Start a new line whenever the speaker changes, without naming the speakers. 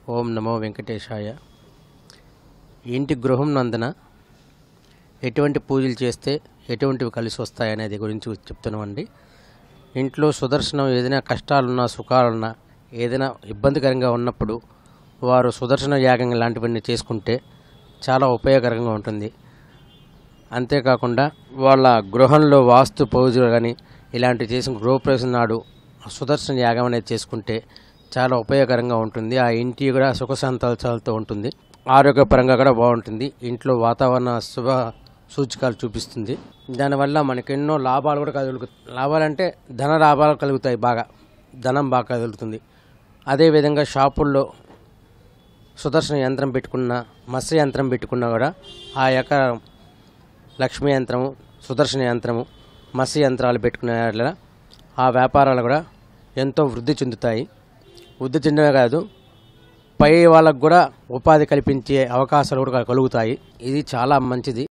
ఓం నమో వెంకటేశాయ ఇంటి గృహం నందున ఎటువంటి పూజలు చేస్తే ఎటువంటివి కలిసి వస్తాయి అనేది గురించి చెప్తున్నామండి ఇంట్లో సుదర్శనం ఏదైనా కష్టాలున్నా సుఖాలున్నా ఏదైనా ఇబ్బందికరంగా ఉన్నప్పుడు వారు సుదర్శన యాగం లాంటివన్నీ చేసుకుంటే చాలా ఉపయోగకరంగా ఉంటుంది అంతేకాకుండా వాళ్ళ గృహంలో వాస్తు పూజలు కానీ ఇలాంటివి చేసిన గృహప్రవేశం నాడు సుదర్శన యాగం అనేది చేసుకుంటే చాలా ఉపయోగకరంగా ఉంటుంది ఆ ఇంటి కూడా సుఖశాంతాలతో ఉంటుంది ఆరోగ్యపరంగా కూడా బాగుంటుంది ఇంట్లో వాతావరణ శుభ సూచకాలు చూపిస్తుంది దానివల్ల మనకి ఎన్నో లాభాలు కూడా కలుగు లాభాలంటే ధన లాభాలు కలుగుతాయి బాగా ధనం బాగా కలుగుతుంది అదేవిధంగా షాపుల్లో సుదర్శన యంత్రం పెట్టుకున్న మత్స్య యంత్రం పెట్టుకున్నా కూడా ఆ యొక్క లక్ష్మీ యంత్రము సుదర్శన యంత్రము మత్స్య యంత్రాలు పెట్టుకునే వాటిలో ఆ వ్యాపారాలు కూడా ఎంతో వృద్ధి చెందుతాయి వృద్ధి చెందడమే కాదు పై వాళ్ళకు కూడా ఉపాధి కల్పించే అవకాశాలు కూడా కలుగుతాయి ఇది చాలా మంచిది